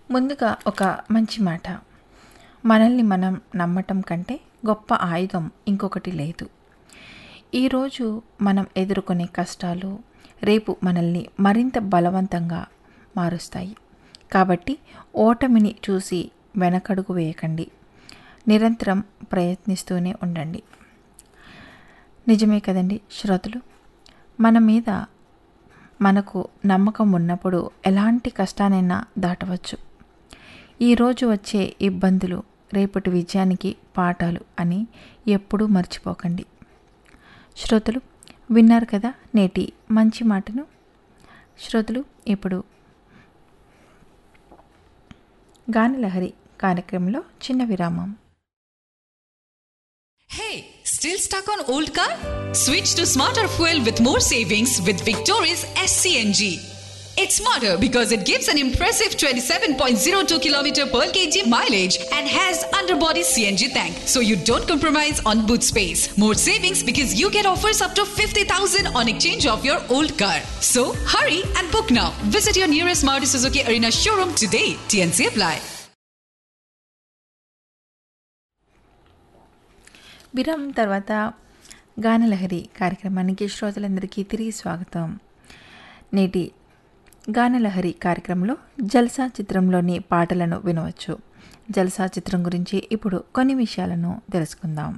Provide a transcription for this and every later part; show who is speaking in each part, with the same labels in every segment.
Speaker 1: ముందుగా ఒక మంచి మాట మనల్ని మనం నమ్మటం కంటే గొప్ప ఆయుధం ఇంకొకటి లేదు ఈరోజు మనం ఎదుర్కొనే కష్టాలు రేపు మనల్ని మరింత బలవంతంగా మారుస్తాయి కాబట్టి ఓటమిని చూసి వెనకడుగు వేయకండి నిరంతరం ప్రయత్నిస్తూనే ఉండండి నిజమే కదండి శ్రోతలు మన మీద మనకు నమ్మకం ఉన్నప్పుడు ఎలాంటి కష్టానైనా దాటవచ్చు ఈరోజు వచ్చే ఇబ్బందులు రేపటి విజయానికి పాఠాలు అని ఎప్పుడూ మర్చిపోకండి శ్రోతలు విన్నారు కదా నేటి మంచి మాటను శ్రోతలు ఇప్పుడు గానలహరి కార్యక్రమంలో చిన్న విరామం
Speaker 2: Hey, still stuck on old car? Switch to smarter fuel with more savings with Victoria's SCNG. It's smarter because it gives an impressive 27.02 km per kg mileage and has underbody CNG tank, so you don't compromise on boot space. More savings because you get offers up to 50,000 on exchange of your old car. So hurry and book now. Visit your nearest Maruti Suzuki Arena showroom today. TNC apply.
Speaker 1: విరామం తర్వాత గానలహరి కార్యక్రమానికి శ్రోతలందరికీ తిరిగి స్వాగతం నేటి గానలహరి కార్యక్రమంలో జల్సా చిత్రంలోని పాటలను వినవచ్చు జల్సా చిత్రం గురించి ఇప్పుడు కొన్ని విషయాలను తెలుసుకుందాం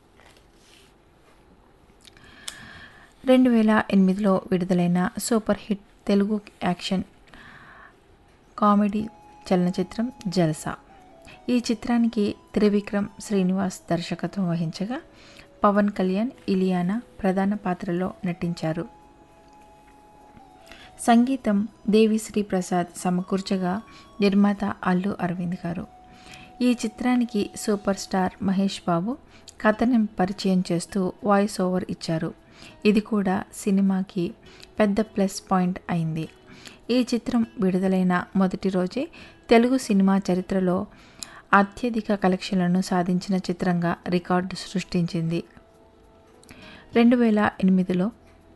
Speaker 1: రెండు వేల ఎనిమిదిలో విడుదలైన super hit Telugu action comedy చలనచిత్రం జల్సా ఈ చిత్రానికి త్రివిక్రమ్ శ్రీనివాస్ దర్శకత్వం వహించగా పవన్ కళ్యాణ్ ఇలియానా ప్రధాన పాత్రలో నటించారు సంగీతం దేవిశ్రీ ప్రసాద్ సమకూర్చగా నిర్మాత అల్లు అరవింద్ గారు ఈ చిత్రానికి సూపర్ స్టార్ మహేష్ బాబు కథనం పరిచయం చేస్తూ వాయిస్ ఓవర్ ఇచ్చారు ఇది కూడా సినిమాకి పెద్ద ప్లస్ పాయింట్ అయింది ఈ చిత్రం విడుదలైన మొదటి రోజే తెలుగు సినిమా చరిత్రలో అత్యధిక కలెక్షన్లను సాధించిన చిత్రంగా రికార్డు సృష్టించింది రెండు వేల ఎనిమిదిలో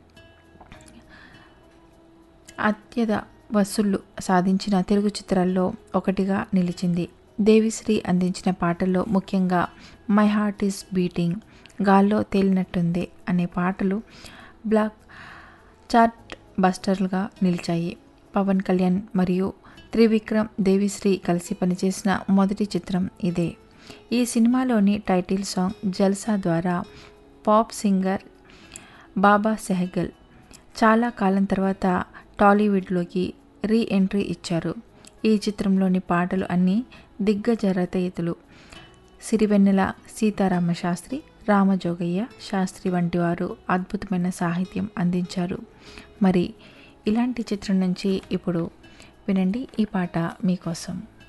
Speaker 1: అత్యధ వసూళ్లు సాధించిన తెలుగు చిత్రాల్లో ఒకటిగా నిలిచింది దేవిశ్రీ అందించిన పాటల్లో ముఖ్యంగా మై హార్ట్ ఈస్ బీటింగ్ గాల్లో తేలినట్టుంది అనే పాటలు బ్లాక్ చార్ట్ బస్టర్లుగా నిలిచాయి పవన్ కళ్యాణ్ మరియు త్రివిక్రమ్ దేవిశ్రీ కలిసి పనిచేసిన మొదటి చిత్రం ఇదే ఈ సినిమాలోని టైటిల్ సాంగ్ జల్సా ద్వారా పాప్ సింగర్ బాబా సెహగల్ చాలా కాలం తర్వాత టాలీవుడ్లోకి రీ ఎంట్రీ ఇచ్చారు ఈ చిత్రంలోని పాటలు అన్నీ దిగ్గజ రచయితలు సిరివెన్నెల సీతారామ శాస్త్రి రామజోగయ్య శాస్త్రి వంటి వారు అద్భుతమైన సాహిత్యం అందించారు మరి ఇలాంటి చిత్రం నుంచి ఇప్పుడు వినండి ఈ పాట మీకోసం